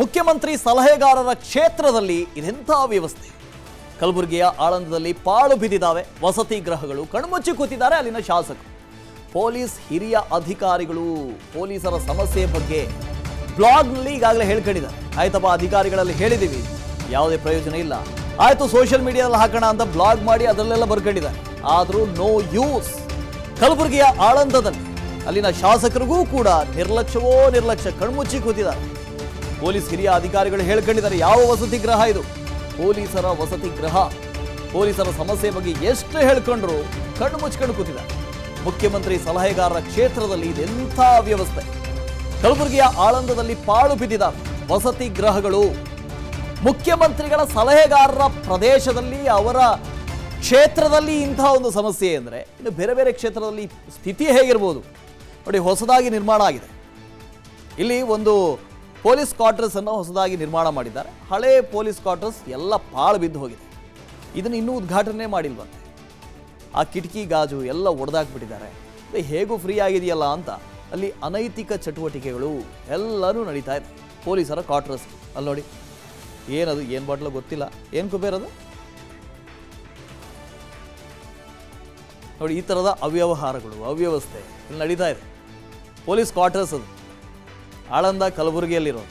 ಮುಖ್ಯಮಂತ್ರಿ ಸಲಹೆಗಾರರ ಕ್ಷೇತ್ರದಲ್ಲಿ ಇದೆಂಥ ವ್ಯವಸ್ಥೆ ಕಲಬುರಗಿಯ ಆಳಂದದಲ್ಲಿ ಪಾಳು ಬಿದ್ದಿದ್ದಾವೆ ವಸತಿ ಗೃಹಗಳು ಕಣ್ಮುಚ್ಚಿ ಕೂತಿದ್ದಾರೆ ಅಲ್ಲಿನ ಶಾಸಕರು ಪೊಲೀಸ್ ಹಿರಿಯ ಅಧಿಕಾರಿಗಳು ಪೊಲೀಸರ ಸಮಸ್ಯೆ ಬಗ್ಗೆ ಬ್ಲಾಗ್ನಲ್ಲಿ ಈಗಾಗಲೇ ಹೇಳ್ಕೊಂಡಿದ್ದಾರೆ ಆಯ್ತಪ್ಪ ಅಧಿಕಾರಿಗಳಲ್ಲಿ ಹೇಳಿದ್ದೀವಿ ಯಾವುದೇ ಪ್ರಯೋಜನ ಇಲ್ಲ ಆಯ್ತು ಸೋಷಿಯಲ್ ಮೀಡಿಯಾದಲ್ಲಿ ಹಾಕೋಣ ಅಂತ ಬ್ಲಾಗ್ ಮಾಡಿ ಅದರಲ್ಲೆಲ್ಲ ಬರ್ಕೊಂಡಿದ್ದಾರೆ ಆದರೂ ನೋ ಯೂಸ್ ಕಲಬುರಗಿಯ ಆಳಂದದಲ್ಲಿ ಅಲ್ಲಿನ ಶಾಸಕರಿಗೂ ಕೂಡ ನಿರ್ಲಕ್ಷ್ಯವೋ ನಿರ್ಲಕ್ಷ್ಯ ಕಣ್ಮುಚ್ಚಿ ಕೂತಿದ್ದಾರೆ ಪೊಲೀಸ್ ಹಿರಿಯ ಅಧಿಕಾರಿಗಳು ಹೇಳ್ಕೊಂಡಿದ್ದಾರೆ ಯಾವ ವಸತಿ ಗೃಹ ಇದು ಪೊಲೀಸರ ವಸತಿ ಗೃಹ ಪೊಲೀಸರ ಸಮಸ್ಯೆ ಬಗ್ಗೆ ಎಷ್ಟು ಹೇಳ್ಕೊಂಡ್ರು ಕಣ್ಣು ಮುಚ್ಕೊಂಡು ಕೂತಿದ್ದಾರೆ ಮುಖ್ಯಮಂತ್ರಿ ಸಲಹೆಗಾರರ ಕ್ಷೇತ್ರದಲ್ಲಿ ಇದೆಂಥ ವ್ಯವಸ್ಥೆ ಕಲಬುರಗಿಯ ಆಳಂದದಲ್ಲಿ ಪಾಳು ಬಿದ್ದಿದ್ದಾವೆ ವಸತಿ ಗೃಹಗಳು ಮುಖ್ಯಮಂತ್ರಿಗಳ ಸಲಹೆಗಾರರ ಪ್ರದೇಶದಲ್ಲಿ ಅವರ ಕ್ಷೇತ್ರದಲ್ಲಿ ಇಂತಹ ಒಂದು ಸಮಸ್ಯೆ ಅಂದರೆ ಇನ್ನು ಬೇರೆ ಬೇರೆ ಕ್ಷೇತ್ರದಲ್ಲಿ ಸ್ಥಿತಿ ಹೇಗಿರ್ಬೋದು ನೋಡಿ ಹೊಸದಾಗಿ ನಿರ್ಮಾಣ ಆಗಿದೆ ಇಲ್ಲಿ ಒಂದು ಪೊಲೀಸ್ ಕ್ವಾರ್ಟರ್ಸ್ ಅನ್ನು ಹೊಸದಾಗಿ ನಿರ್ಮಾಣ ಮಾಡಿದ್ದಾರೆ ಹಳೆ ಪೊಲೀಸ್ ಕ್ವಾರ್ಟರ್ಸ್ ಎಲ್ಲ ಪಾಳು ಬಿದ್ದು ಹೋಗಿದೆ ಇದನ್ನು ಇನ್ನೂ ಉದ್ಘಾಟನೆ ಮಾಡಿಲ್ವಂತೆ ಆ ಕಿಟಕಿ ಗಾಜು ಎಲ್ಲ ಒಡೆದಾಕ್ಬಿಟ್ಟಿದ್ದಾರೆ ಇದು ಹೇಗೂ ಫ್ರೀ ಆಗಿದೆಯಲ್ಲ ಅಂತ ಅಲ್ಲಿ ಅನೈತಿಕ ಚಟುವಟಿಕೆಗಳು ಎಲ್ಲನೂ ನಡೀತಾ ಇದೆ ಪೊಲೀಸರ ಕ್ವಾರ್ಟರ್ಸ್ ಅಲ್ಲಿ ನೋಡಿ ಏನದು ಏನು ಬಾಟ್ಲು ಗೊತ್ತಿಲ್ಲ ಏನು ಕುಬೇರದು ನೋಡಿ ಈ ಥರದ ಅವ್ಯವಹಾರಗಳು ಅವ್ಯವಸ್ಥೆ ಇಲ್ಲಿ ನಡೀತಾ ಇದೆ ಪೊಲೀಸ್ ಕ್ವಾರ್ಟರ್ಸ್ ಅದು ಆಳಂದ ಕಲಬುರಗಿಯಲ್ಲಿರೋದು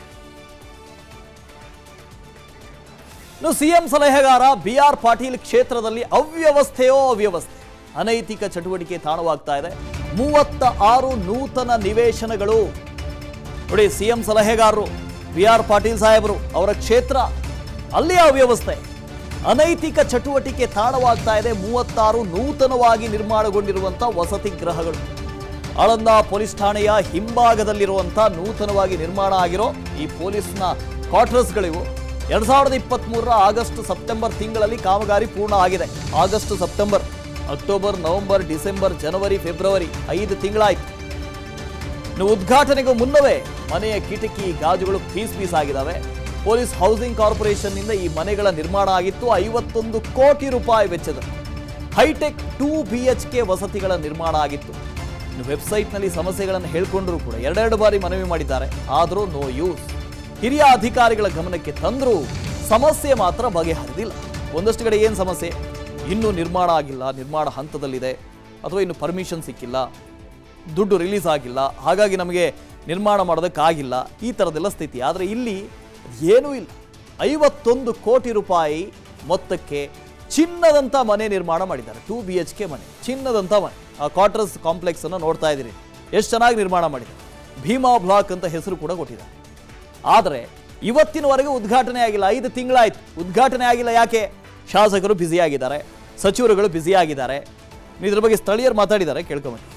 ಇನ್ನು ಸಿಎಂ ಸಲಹೆಗಾರ ಬಿ ಆರ್ ಪಾಟೀಲ್ ಕ್ಷೇತ್ರದಲ್ಲಿ ಅವ್ಯವಸ್ಥೆಯೋ ಅವ್ಯವಸ್ಥೆ ಅನೈತಿಕ ಚಟುವಟಿಕೆ ತಾಣವಾಗ್ತಾ ಇದೆ ಮೂವತ್ತ ಆರು ನೂತನ ನಿವೇಶನಗಳು ನೋಡಿ ಸಿಎಂ ಸಲಹೆಗಾರರು ಬಿ ಆರ್ ಪಾಟೀಲ್ ಸಾಹೇಬರು ಅವರ ಕ್ಷೇತ್ರ ಅಲ್ಲಿ ಅವ್ಯವಸ್ಥೆ ಅನೈತಿಕ ಚಟುವಟಿಕೆ ತಾಣವಾಗ್ತಾ ಇದೆ ಮೂವತ್ತಾರು ನೂತನವಾಗಿ ನಿರ್ಮಾಣಗೊಂಡಿರುವಂಥ ವಸತಿ ಗೃಹಗಳು ಆಳಂದ ಪೊಲೀಸ್ ಠಾಣೆಯ ಹಿಂಭಾಗದಲ್ಲಿರುವಂಥ ನೂತನವಾಗಿ ನಿರ್ಮಾಣ ಆಗಿರೋ ಈ ಪೊಲೀಸ್ನ ಕ್ವಾರ್ಟರ್ಸ್ಗಳಿವು ಎರಡ್ ಸಾವಿರದ ಇಪ್ಪತ್ತ್ಮೂರರ ಆಗಸ್ಟ್ ಸೆಪ್ಟೆಂಬರ್ ತಿಂಗಳಲ್ಲಿ ಕಾಮಗಾರಿ ಪೂರ್ಣ ಆಗಿದೆ August September October November December ಜನವರಿ ಫೆಬ್ರವರಿ ಐದು ತಿಂಗಳಾಯ್ತು ಇನ್ನು ಉದ್ಘಾಟನೆಗೂ ಮುನ್ನವೇ ಮನೆಯ ಕಿಟಕಿ ಗಾಜುಗಳು ಪೀಸ್ ಪೀಸ್ ಆಗಿದ್ದಾವೆ ಪೊಲೀಸ್ ಹೌಸಿಂಗ್ ಕಾರ್ಪೊರೇಷನ್ನಿಂದ ಈ ಮನೆಗಳ ನಿರ್ಮಾಣ ಆಗಿತ್ತು ಐವತ್ತೊಂದು ಕೋಟಿ ರೂಪಾಯಿ ವೆಚ್ಚದಲ್ಲಿ hitech two B H K ವಸತಿಗಳ ನಿರ್ಮಾಣ ಆಗಿತ್ತು ಇನ್ನು ವೆಬ್ಸೈಟ್ನಲ್ಲಿ ಸಮಸ್ಯೆಗಳನ್ನು ಹೇಳ್ಕೊಂಡ್ರೂ ಕೂಡ ಎರಡೆರಡು ಬಾರಿ ಮನವಿ ಮಾಡಿದ್ದಾರೆ ಆದರೂ ನೋ ಯೂಸ್ ಹಿರಿಯ ಅಧಿಕಾರಿಗಳ ಗಮನಕ್ಕೆ ತಂದರೂ ಸಮಸ್ಯೆ ಮಾತ್ರ ಬಗೆಹರಿದಿಲ್ಲ ಒಂದಷ್ಟು ಕಡೆ ಏನು ಸಮಸ್ಯೆ ಇನ್ನೂ ನಿರ್ಮಾಣ ಆಗಿಲ್ಲ ನಿರ್ಮಾಣ ಹಂತದಲ್ಲಿದೆ ಅಥವಾ ಇನ್ನು ಪರ್ಮಿಷನ್ ಸಿಕ್ಕಿಲ್ಲ ದುಡ್ಡು ರಿಲೀಸ್ ಆಗಿಲ್ಲ ಹಾಗಾಗಿ ನಮಗೆ ನಿರ್ಮಾಣ ಮಾಡೋದಕ್ಕಾಗಿಲ್ಲ ಈ ಥರದ್ದೆಲ್ಲ ಸ್ಥಿತಿ ಆದರೆ ಇಲ್ಲಿ ಏನೂ ಇಲ್ಲ ಐವತ್ತೊಂದು ಕೋಟಿ ರೂಪಾಯಿ ಮೊತ್ತಕ್ಕೆ ಚಿನ್ನದಂಥ ಮನೆ ನಿರ್ಮಾಣ ಮಾಡಿದ್ದಾರೆ ಟೂ ಬಿ ಎಚ್ ಕೆ ಮನೆ ಚಿನ್ನದಂಥ ಮನೆ ಆ ಕ್ವಾರ್ಟರ್ಸ್ ಕಾಂಪ್ಲೆಕ್ಸ್ ಅನ್ನು ನೋಡ್ತಾ ಇದ್ದೀರಿ ಎಷ್ಟು ಚೆನ್ನಾಗಿ ನಿರ್ಮಾಣ ಮಾಡಿದ್ದಾರೆ ಭೀಮಾ ಬ್ಲಾಕ್ ಅಂತ ಹೆಸರು ಕೂಡ ಕೊಟ್ಟಿದ್ದಾರೆ ಆದರೆ ಇವತ್ತಿನವರೆಗೂ ಉದ್ಘಾಟನೆ ಆಗಿಲ್ಲ ಐದು ತಿಂಗಳಾಯ್ತು ಉದ್ಘಾಟನೆ ಆಗಿಲ್ಲ ಯಾಕೆ ಶಾಸಕರು ಬ್ಯುಸಿಯಾಗಿದ್ದಾರೆ ಸಚಿವರುಗಳು ಬ್ಯುಸಿಯಾಗಿದ್ದಾರೆ ಇದ್ರ ಬಗ್ಗೆ ಸ್ಥಳೀಯರು ಮಾತಾಡಿದ್ದಾರೆ ಕೇಳ್ಕೊಂಬನ್ನಿ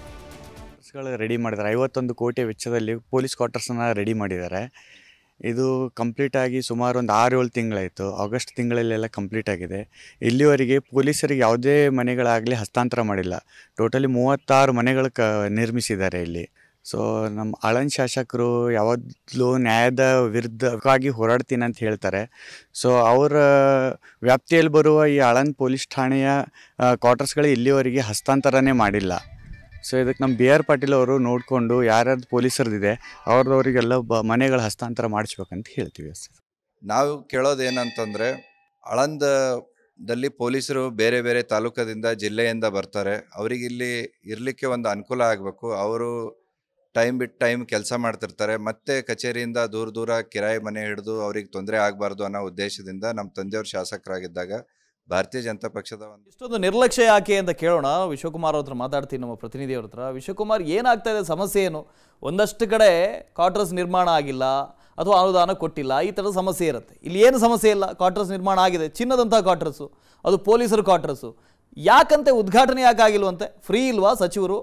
ಗಳು ರೆಡಿ ಮಾಡಿದ್ದಾರೆ ಐವತ್ತೊಂದು ಕೋಟಿ ವೆಚ್ಚದಲ್ಲಿ ಪೊಲೀಸ್ ಕ್ವಾರ್ಟರ್ಸನ್ನು ರೆಡಿ ಮಾಡಿದ್ದಾರೆ ಇದು ಕಂಪ್ಲೀಟ್ ಆಗಿ ಸುಮಾರು ಒಂದು ಆರು ಏಳು ತಿಂಗಳಾಯಿತು ಆಗಸ್ಟ್ ತಿಂಗಳಲ್ಲೆಲ್ಲ ಕಂಪ್ಲೀಟ್ ಆಗಿದೆ ಇಲ್ಲಿವರೆಗೆ ಪೊಲೀಸರಿಗೆ ಯಾವುದೇ ಮನೆಗಳಾಗಲಿ ಹಸ್ತಾಂತರ ಮಾಡಿಲ್ಲ ಟೋಟಲಿ ಮೂವತ್ತಾರು ಮನೆಗಳು ಕ ನಿರ್ಮಿಸಿದ್ದಾರೆ ಇಲ್ಲಿ ಸೊ ನಮ್ಮ ಆಳಂದ್ ಶಾಸಕರು ಯಾವಾಗಲೂ ನ್ಯಾಯದ ವಿರುದ್ಧವಾಗಿ ಹೋರಾಡ್ತೀನಿ ಅಂತ ಹೇಳ್ತಾರೆ ಸೊ ಅವರ ವ್ಯಾಪ್ತಿಯಲ್ಲಿ ಬರುವ ಈ ಆಳಂದ್ ಪೊಲೀಸ್ ಠಾಣೆಯ ಕ್ವಾರ್ಟರ್ಸ್ಗಳು ಇಲ್ಲಿವರೆಗೆ ಹಸ್ತಾಂತರನೇ ಮಾಡಿಲ್ಲ ಸೊ ಇದಕ್ಕೆ ನಮ್ಮ ಬಿ ಆರ್ ಪಾಟೀಲ್ ಅವರು ನೋಡಿಕೊಂಡು ಯಾರ್ಯಾರು ಪೊಲೀಸರದಿದೆ ಅವ್ರದವರಿಗೆಲ್ಲ ಬ ಮನೆಗಳ ಹಸ್ತಾಂತರ ಮಾಡಿಸ್ಬೇಕಂತ ಹೇಳ್ತೀವಿ ಸರ್ ನಾವು ಕೇಳೋದೇನಂತಂದರೆ ಆಳಂದದಲ್ಲಿ ಪೊಲೀಸರು ಬೇರೆ ಬೇರೆ ತಾಲೂಕದಿಂದ ಜಿಲ್ಲೆಯಿಂದ ಬರ್ತಾರೆ ಅವ್ರಿಗೆ ಇಲ್ಲಿ ಇರಲಿಕ್ಕೆ ಒಂದು ಅನುಕೂಲ ಆಗಬೇಕು ಅವರು ಟೈಮ್ ಬಿಟ್ಟು ಟೈಮ್ ಕೆಲಸ ಮಾಡ್ತಿರ್ತಾರೆ ಮತ್ತೆ ಕಚೇರಿಯಿಂದ ದೂರ ದೂರ ಕಿರಾಯಿ ಮನೆ ಹಿಡಿದು ಅವ್ರಿಗೆ ತೊಂದರೆ ಆಗಬಾರ್ದು ಅನ್ನೋ ಉದ್ದೇಶದಿಂದ ನಮ್ಮ ತಂದೆಯವರು ಶಾಸಕರಾಗಿದ್ದಾಗ ಭಾರತೀಯ ಜನತಾ ಪಕ್ಷದ ಒಂದು ಇಷ್ಟೊಂದು ನಿರ್ಲಕ್ಷ್ಯ ಯಾಕೆ ಅಂತ ಕೇಳೋಣ ವಿಶ್ವಕುಮಾರ್ ಅವ್ರ ಹತ್ರ ಮಾತಾಡ್ತೀನಿ ನಮ್ಮ ಪ್ರತಿನಿಧಿಯವ್ರ ಹತ್ರ ವಿಶ್ವಕುಮಾರ್ ಏನಾಗ್ತಾ ಇದೆ ಸಮಸ್ಯೆ ಏನು ಒಂದಷ್ಟು ಕಡೆ ಕ್ವಾರ್ಟರ್ಸ್ ನಿರ್ಮಾಣ ಆಗಿಲ್ಲ ಅಥವಾ ಅನುದಾನ ಕೊಟ್ಟಿಲ್ಲ ಈ ಥರದ ಸಮಸ್ಯೆ ಇರುತ್ತೆ ಇಲ್ಲಿ ಏನು ಸಮಸ್ಯೆ ಇಲ್ಲ ಕ್ವಾರ್ಟರ್ಸ್ ನಿರ್ಮಾಣ ಆಗಿದೆ ಚಿನ್ನದಂಥ ಕ್ವಾರ್ಟರ್ಸು ಅದು ಪೊಲೀಸರ ಕ್ವಾರ್ಟರ್ಸು ಯಾಕಂತೆ ಉದ್ಘಾಟನೆ ಯಾಕೆ ಆಗಿಲ್ವಂತೆ ಫ್ರೀ ಇಲ್ವಾ ಸಚಿವರು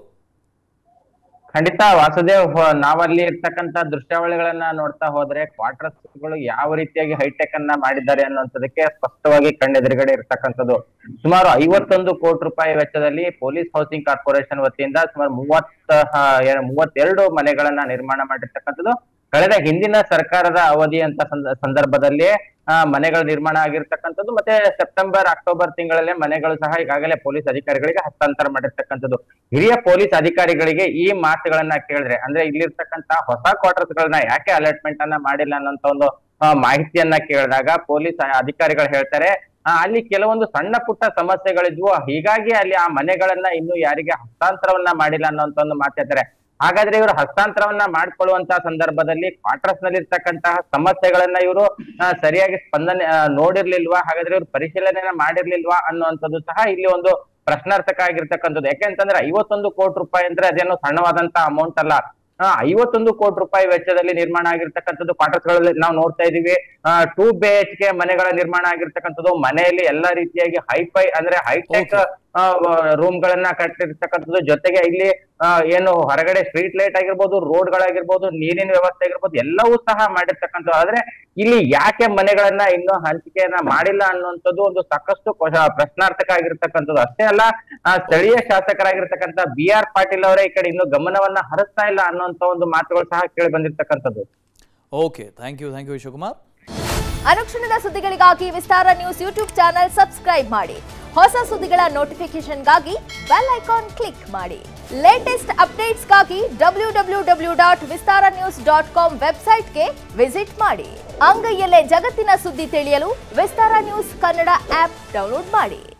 ಖಂಡಿತ ವಾಸುದೇವ್ ಹ- ನಾವಲ್ಲಿ ಇರ್ತಕ್ಕಂತ ದೃಶ್ಯಾವಳಿಗಳನ್ನ ನೋಡ್ತಾ ಹೋದ್ರೆ ಕ್ವಾರ್ಟರ್ಸ್ ಗಳು ಯಾವ ರೀತಿಯಾಗಿ ಹೈಟೆಕ್ ಅನ್ನ ಮಾಡಿದ್ದಾರೆ ಅನ್ನುವಂಥದಕ್ಕೆ ಸ್ಪಷ್ಟವಾಗಿ ಕಣ್ಣೆದುರುಗಡೆ ಇರ್ತಕ್ಕಂಥದ್ದು ಸುಮಾರು ಐವತ್ತೊಂದು ಕೋಟಿ ರೂಪಾಯಿ ವೆಚ್ಚದಲ್ಲಿ ಪೊಲೀಸ್ ಹೌಸಿಂಗ್ ಕಾರ್ಪೊರೇಷನ್ ವತಿಯಿಂದ ಸುಮಾರು ಮೂವತ್ತ ಹ, ಎ- ಮೂವತ್ತೆರಡು ಮನೆಗಳನ್ನ ನಿರ್ಮಾಣ ಮಾಡಿರ್ತಕ್ಕಂಥದ್ದು ಕಳೆದ ಹಿಂದಿನ ಸರ್ಕಾರದ ಅವಧಿ ಅಂತ ಸಂದ- ಸಂದರ್ಭದಲ್ಲಿ ಆ, ಮನೆಗಳ ನಿರ್ಮಾಣ ಆಗಿರ್ತಕ್ಕಂಥದ್ದು ಮತ್ತೆ ಸೆಪ್ಟೆಂಬರ್ ಅಕ್ಟೋಬರ್ ತಿಂಗಳಲ್ಲೇ ಮನೆಗಳು ಸಹ ಈಗಾಗಲೇ ಪೊಲೀಸ್ ಅಧಿಕಾರಿಗಳಿಗೆ ಹಸ್ತಾಂತರ ಮಾಡಿರ್ತಕ್ಕಂಥದ್ದು ಹಿರಿಯ ಪೊಲೀಸ್ ಅಧಿಕಾರಿಗಳಿಗೆ ಈ ಮಾತುಗಳನ್ನ ಕೇಳಿದ್ರೆ ಅಂದ್ರೆ ಇಲ್ಲಿರ್ತಕ್ಕಂತ ಹೊಸ ಕ್ವಾರ್ಟರ್ಸ್ ಗಳನ್ನ ಯಾಕೆ ಅಲಾಟ್ಮೆಂಟ್ ಅನ್ನ ಮಾಡಿಲ್ಲ ಅನ್ನೋಂತ ಒಂದು ಆ, ಮಾಹಿತಿಯನ್ನ ಕೇಳಿದಾಗ ಪೊಲೀಸ್ ಅಧಿಕಾರಿಗಳು ಹೇಳ್ತಾರೆ ಆ, ಅಲ್ಲಿ ಕೆಲವೊಂದು ಸಣ್ಣ ಪುಟ್ಟ ಸಮಸ್ಯೆಗಳಿದ್ವು ಹೀಗಾಗಿ ಅಲ್ಲಿ ಆ ಮನೆಗಳನ್ನ ಇನ್ನು ಯಾರಿಗೆ ಹಸ್ತಾಂತರವನ್ನ ಮಾಡಿಲ್ಲ ಅನ್ನೋಂತ ಒಂದು ಮಾತಾಡ್ತಾರೆ ಹಾಗಾದ್ರೆ ಇವರು ಹಸ್ತಾಂತರವನ್ನ ಮಾಡ್ಕೊಳ್ಳುವಂತಹ ಸಂದರ್ಭದಲ್ಲಿ ಕ್ವಾರ್ಟರ್ಸ್ ನಲ್ಲಿ ಇರ್ತಕ್ಕಂತಹ ಸಮಸ್ಯೆಗಳನ್ನ ಇವರು ಸರಿಯಾಗಿ ಸ್ಪಂದನೆ ಆ, ನೋಡಿರ್ಲಿಲ್ವಾ ಹಾಗಾದ್ರೆ ಇವರು ಪರಿಶೀಲನೆ ಮಾಡಿರ್ಲಿಲ್ವಾ ಅನ್ನುವಂಥದ್ದು ಸಹ ಇಲ್ಲಿ ಒಂದು ಪ್ರಶ್ನಾರ್ಥಕ ಆಗಿರ್ತಕ್ಕಂಥದ್ದು ಯಾಕೆಂತಂದ್ರೆ ಐವತ್ತೊಂದು ಕೋಟಿ ರೂಪಾಯಿ ಅಂದ್ರೆ ಅದೇನು ಸಣ್ಣವಾದಂತ ಅಮೌಂಟ್ ಅಲ್ಲ ಆ, ಐವತ್ತೊಂದು ಕೋಟಿ ರೂಪಾಯಿ ವೆಚ್ಚದಲ್ಲಿ ನಿರ್ಮಾಣ ಆಗಿರ್ತಕ್ಕಂಥದ್ದು ಕ್ವಾರ್ಟರ್ಸ್ ಗಳಲ್ಲಿ ನಾವು ನೋಡ್ತಾ ಇದೀವಿ ಟೂ ಬಿ ಎಚ್ ಕೆ ಮನೆಗಳ ನಿರ್ಮಾಣ ಆಗಿರ್ತಕ್ಕಂಥದ್ದು ಮನೆಯಲ್ಲಿ ಎಲ್ಲಾ ರೀತಿಯಾಗಿ ಹೈಫೈ ಅಂದ್ರೆ ಹೈಟೆಕ್ ರೂಮ್ ಗಳನ್ನ ಕಟ್ಟಿರ್ತಕ್ಕಂಥದ್ದು ಜೊತೆಗೆ ಇಲ್ಲಿ ಆ, ಏನು ಹೊರಗಡೆ ಸ್ಟ್ರೀಟ್ ಲೈಟ್ ಆಗಿರ್ಬೋದು ರೋಡ್ ಗಳಾಗಿರ್ಬೋದು ನೀರಿನ ವ್ಯವಸ್ಥೆ ಆಗಿರ್ಬೋದು ಎಲ್ಲವೂ ಸಹ ಮಾಡಿರ್ತಕ್ಕಂಥದ್ದು ಆದ್ರೆ ಇಲ್ಲಿ ಯಾಕೆ ಮನೆಗಳನ್ನ ಇನ್ನೂ ಹಂಚಿಕೆಯನ್ನ ಮಾಡಿಲ್ಲ ಅನ್ನುವಂಥದ್ದು ಒಂದು ಸಾಕಷ್ಟು ಕ್ವ- ಪ್ರಶ್ನಾರ್ಥಕ ಆಗಿರ್ತಕ್ಕಂಥದ್ದು ಅಷ್ಟೇ ಅಲ್ಲ ಆ, ಸ್ಥಳೀಯ ಶಾಸಕರಾಗಿರ್ತಕ್ಕಂಥ ಬಿ ಆರ್ ಪಾಟೀಲ್ ಅವರೇ ಈ ಕಡೆ ಇನ್ನು ಗಮನವನ್ನ ಹರಿಸ್ತಾ ಇಲ್ಲ ಅನ್ನುವಂತ ಒಂದು ಮಾತುಗಳು ಸಹ ಕೇಳಿ ಬಂದಿರ್ತಕ್ಕಂಥದ್ದು okay thank you thank you Shivakumar ಅನುಕ್ಷಣದ ಸುದ್ದಿಗಳಿಗಾಗಿ Vistara news YouTube channel subscribe ಮಾಡಿ ಹೊಸ ಸುದ್ದಿಗಳ ನೋಟಿಫಿಕೇಶನ್ಗಾಗಿ ಬೆಲ್ ಐಕಾನ್ ಕ್ಲಿಕ್ ಮಾಡಿ ಲೇಟೆಸ್ಟ್ ಅಪ್ಡೇಟ್ಸ್ಗಾಗಿ W W W dot Vistara news dot com ವೆಬ್ಸೈಟ್ಗೆ ವಿಸಿಟ್ ಮಾಡಿ ಅಂಗೈಯಲ್ಲೇ ಜಗತ್ತಿನ ಸುದ್ದಿ ತಿಳಿಯಲು Vistara news Kannada app download ಮಾಡಿ